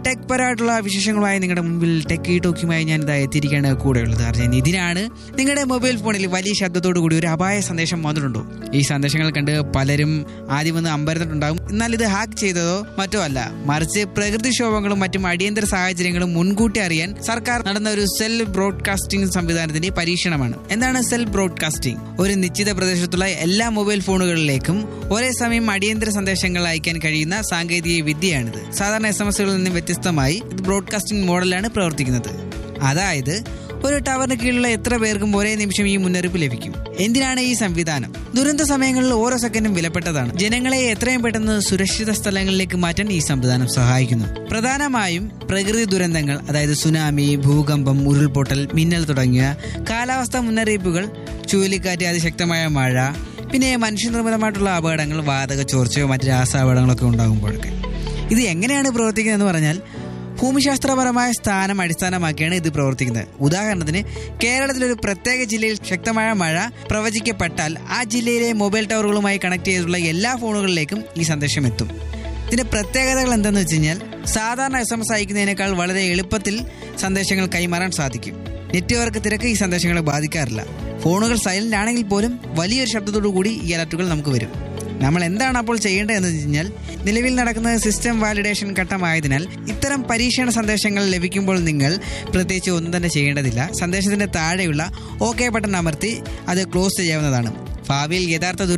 tech പരമായിട്ടുള്ള വിശേഷങ്ങളുമായി നിങ്ങളുടെ മുമ്പിൽ ടെക് ഈ ടോക്കുമായി ഞാൻ ഇതാ എത്തിയിരിക്കുകയാണ് കൂടെയുള്ളത് അർജൻ ഇതിനാണ് നിങ്ങളുടെ മൊബൈൽ ഫോണിൽ വലിയ ശബ്ദത്തോടു കൂടി ഒരു അപായ സന്ദേശം വന്നിട്ടുണ്ടോ ഈ സന്ദേശങ്ങൾ കണ്ട് പലരും ആദ്യം വന്ന് അമ്പരന്നിട്ടുണ്ടാകും എന്നാൽ ഇത് ഹാക്ക് ചെയ്തതോ മറ്റോ അല്ല മറിച്ച് പ്രകൃതിക്ഷോഭങ്ങളും മറ്റും അടിയന്തര സാഹചര്യങ്ങളും മുൻകൂട്ടി അറിയാൻ സർക്കാർ നടന്ന ഒരു സെൽ ബ്രോഡ്കാസ്റ്റിംഗ് സംവിധാനത്തിന്റെ പരീക്ഷണമാണ് എന്താണ് സെൽ ബ്രോഡ്കാസ്റ്റിംഗ് ഒരു നിശ്ചിത പ്രദേശത്തുള്ള എല്ലാ മൊബൈൽ ഫോണുകളിലേക്കും ഒരേ സമയം അടിയന്തര സന്ദേശങ്ങൾ അയക്കാൻ കഴിയുന്ന സാങ്കേതിക വിദ്യയാണിത് സാധാരണ എസ് എം എസുകളിൽ നിന്ന് വ്യത്യസ്തമായി ഇത് ബ്രോഡ്കാസ്റ്റിംഗ് മോഡലാണ് പ്രവർത്തിക്കുന്നത് അതായത് ഒരു ടവറിന് കീഴിലുള്ള എത്ര പേർക്കും ഒരേ നിമിഷം ഈ മുന്നറിയിപ്പ് ലഭിക്കും എന്തിനാണ് ഈ സംവിധാനം ദുരന്ത സമയങ്ങളിൽ ഓരോ സെക്കൻഡും വിലപ്പെട്ടതാണ് ജനങ്ങളെ എത്രയും പെട്ടെന്ന് സുരക്ഷിത സ്ഥലങ്ങളിലേക്ക് മാറ്റാൻ ഈ സംവിധാനം സഹായിക്കുന്നു പ്രധാനമായും പ്രകൃതി ദുരന്തങ്ങൾ അതായത് സുനാമി ഭൂകമ്പം ഉരുൾപൊട്ടൽ മിന്നൽ തുടങ്ങിയ കാലാവസ്ഥാ മുന്നറിയിപ്പുകൾ ചുഴലിക്കാറ്റ് അതിശക്തമായ മഴ പിന്നെ മനുഷ്യനിർമ്മിതമായിട്ടുള്ള അപകടങ്ങൾ വാതക ചോർച്ചയോ മറ്റ് രാസാപകടങ്ങളൊക്കെ ഉണ്ടാകുമ്പോഴൊക്കെ ഇത് എങ്ങനെയാണ് പ്രവർത്തിക്കുന്നതെന്ന് പറഞ്ഞാൽ ഭൂമിശാസ്ത്രപരമായ സ്ഥാനം അടിസ്ഥാനമാക്കിയാണ് ഇത് പ്രവർത്തിക്കുന്നത് ഉദാഹരണത്തിന് കേരളത്തിലൊരു പ്രത്യേക ജില്ലയിൽ ശക്തമായ മഴ പ്രവചിക്കപ്പെട്ടാൽ ആ ജില്ലയിലെ മൊബൈൽ ടവറുകളുമായി കണക്ട് ചെയ്തിട്ടുള്ള എല്ലാ ഫോണുകളിലേക്കും ഈ സന്ദേശം എത്തും ഇതിന്റെ പ്രത്യേകതകൾ എന്തെന്ന് വെച്ച് കഴിഞ്ഞാൽ സാധാരണ എസ് എം എസ് അയക്കുന്നതിനേക്കാൾ വളരെ എളുപ്പത്തിൽ സന്ദേശങ്ങൾ കൈമാറാൻ സാധിക്കും നെറ്റ്വർക്ക് തിരക്ക് ഈ സന്ദേശങ്ങളെ ബാധിക്കാറില്ല ഫോണുകൾ സൈലന്റ് ആണെങ്കിൽ പോലും വലിയൊരു ശബ്ദത്തോടു കൂടി ഈ അലർട്ടുകൾ നമുക്ക് വരും നമ്മൾ എന്താണ് അപ്പോൾ ചെയ്യേണ്ടതെന്ന് വെച്ച് കഴിഞ്ഞാൽ നിലവിൽ നടക്കുന്ന സിസ്റ്റം വാലിഡേഷൻ ഘട്ടമായതിനാൽ ഇത്തരം പരീക്ഷണ സന്ദേശങ്ങൾ ലഭിക്കുമ്പോൾ നിങ്ങൾ പ്രത്യേകിച്ച് ഒന്നും തന്നെ ചെയ്യേണ്ടതില്ല സന്ദേശത്തിന്റെ താഴെയുള്ള ഓക്കെ ബട്ടൺ അമർത്തി അത് ക്ലോസ് ചെയ്യാവുന്നതാണ് ഭാവിയിൽ യഥാർത്ഥ